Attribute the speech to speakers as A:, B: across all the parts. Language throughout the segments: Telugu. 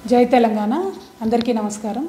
A: జై తెలంగాణ అందరికీ నమస్కారం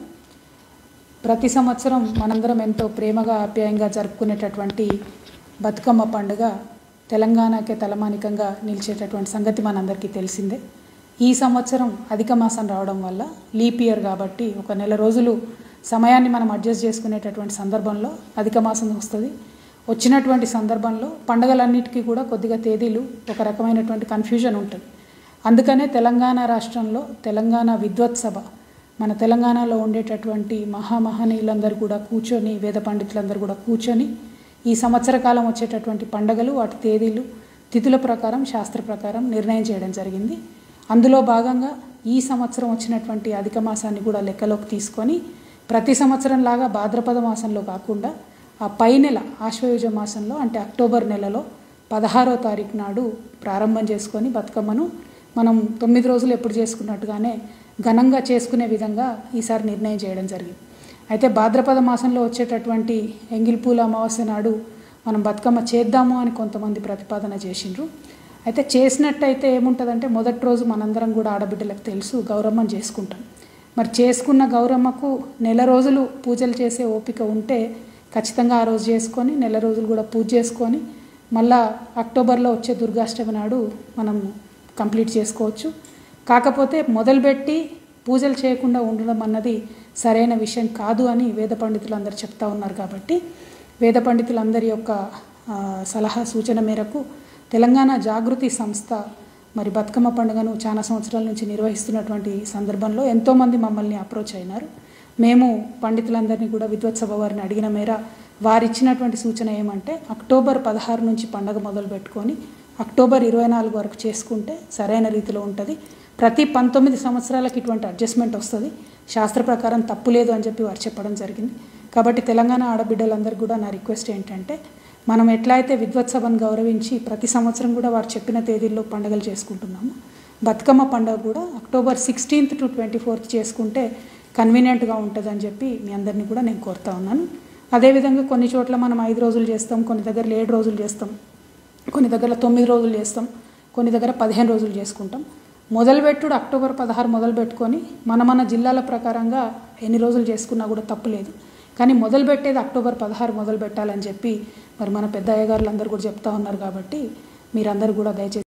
A: ప్రతి సంవత్సరం మనందరం ఎంతో ప్రేమగా ఆప్యాయంగా జరుపుకునేటటువంటి బతుకమ్మ పండుగ తెలంగాణకే తలమానికంగా నిలిచేటటువంటి సంగతి మనందరికీ తెలిసిందే ఈ సంవత్సరం అధిక మాసం రావడం వల్ల లీప్ ఇయర్ కాబట్టి ఒక నెల రోజులు సమయాన్ని మనం అడ్జస్ట్ చేసుకునేటటువంటి సందర్భంలో అధిక మాసం వస్తుంది వచ్చినటువంటి సందర్భంలో పండుగలన్నిటికీ కూడా కొద్దిగా తేదీలు ఒక రకమైనటువంటి కన్ఫ్యూజన్ ఉంటుంది అందుకనే తెలంగాణ రాష్ట్రంలో తెలంగాణ విద్వత్ సభ మన తెలంగాణలో ఉండేటటువంటి మహామహనీయులందరూ కూడా కూర్చొని వేద పండితులందరూ కూడా కూర్చొని ఈ సంవత్సర కాలం వచ్చేటటువంటి పండగలు వాటి తేదీలు తిథుల ప్రకారం శాస్త్ర ప్రకారం నిర్ణయం చేయడం జరిగింది అందులో భాగంగా ఈ సంవత్సరం వచ్చినటువంటి అధిక మాసాన్ని కూడా లెక్కలోకి తీసుకొని ప్రతి సంవత్సరం లాగా భాద్రపద మాసంలో కాకుండా ఆ పై నెల ఆశ్వయుజ మాసంలో అంటే అక్టోబర్ నెలలో పదహారో తారీఖు నాడు ప్రారంభం చేసుకొని బతుకమ్మను మనం తొమ్మిది రోజులు ఎప్పుడు చేసుకున్నట్టుగానే ఘనంగా చేసుకునే విధంగా ఈసారి నిర్ణయం చేయడం జరిగింది అయితే భాద్రపద మాసంలో వచ్చేటటువంటి ఎంగిల్పూల అమావాస్య నాడు మనం బతుకమ్మ చేద్దాము అని కొంతమంది ప్రతిపాదన చేసిండ్రు అయితే చేసినట్టయితే ఏముంటుందంటే మొదటి రోజు మనందరం కూడా ఆడబిడ్డలకు తెలుసు గౌరమ్మని చేసుకుంటాం మరి చేసుకున్న గౌరమ్మకు నెల రోజులు పూజలు చేసే ఓపిక ఉంటే ఖచ్చితంగా ఆ రోజు చేసుకొని నెల రోజులు కూడా పూజ చేసుకొని మళ్ళా అక్టోబర్లో వచ్చే దుర్గాష్టమి నాడు మనం కంప్లీట్ చేసుకోవచ్చు కాకపోతే మొదలుపెట్టి పూజలు చేయకుండా ఉండడం అన్నది సరైన విషయం కాదు అని వేద పండితులు అందరు చెప్తా ఉన్నారు కాబట్టి వేద పండితులందరి యొక్క ఆ, సలహా సూచన మేరకు తెలంగాణ జాగృతి సంస్థ మరి బతుకమ్మ పండుగను చాలా సంవత్సరాల నుంచి నిర్వహిస్తున్నటువంటి సందర్భంలో ఎంతోమంది మమ్మల్ని అప్రోచ్ అయినారు మేము పండితులందరినీ కూడా విద్వత్సభ వారిని అడిగిన మేర వారు ఇచ్చినటువంటి సూచన ఏమంటే అక్టోబర్ పదహారు నుంచి పండగ మొదలు పెట్టుకొని అక్టోబర్ ఇరవై నాలుగు వరకు చేసుకుంటే సరైన రీతిలో ఉంటుంది ప్రతి పంతొమ్మిది సంవత్సరాలకి ఇటువంటి అడ్జస్ట్మెంట్ వస్తుంది శాస్త్ర ప్రకారం తప్పు లేదు అని చెప్పి వారు చెప్పడం జరిగింది కాబట్టి తెలంగాణ ఆడబిడ్డలందరికీ కూడా నా రిక్వెస్ట్ ఏంటంటే మనం ఎట్లా అయితే విద్వత్సభను గౌరవించి ప్రతి సంవత్సరం కూడా వారు చెప్పిన తేదీల్లో పండుగలు చేసుకుంటున్నాము బతుకమ్మ పండుగ కూడా October sixteenth to twenty fourth చేసుకుంటే కన్వీనియంట్గా ఉంటుందని చెప్పి మీ అందరినీ కూడా నేను కోరుతా ఉన్నాను అదేవిధంగా కొన్ని చోట్ల మనం ఐదు రోజులు చేస్తాం కొన్ని దగ్గర ఏడు రోజులు చేస్తాం కొన్ని దగ్గర తొమ్మిది రోజులు చేస్తాం కొన్ని దగ్గర పదిహేను రోజులు చేసుకుంటాం మొదలుపెట్టుడు అక్టోబర్ పదహారు మొదలు పెట్టుకొని మన మన జిల్లాల ప్రకారంగా ఎన్ని రోజులు చేసుకున్నా కూడా తప్పులేదు కానీ మొదలు పెట్టేది అక్టోబర్ పదహారు మొదలు పెట్టాలని చెప్పి మరి మన పెద్ద అయ్యగారులు అందరూ కూడా చెప్తా ఉన్నారు కాబట్టి మీరందరూ కూడా దయచేసి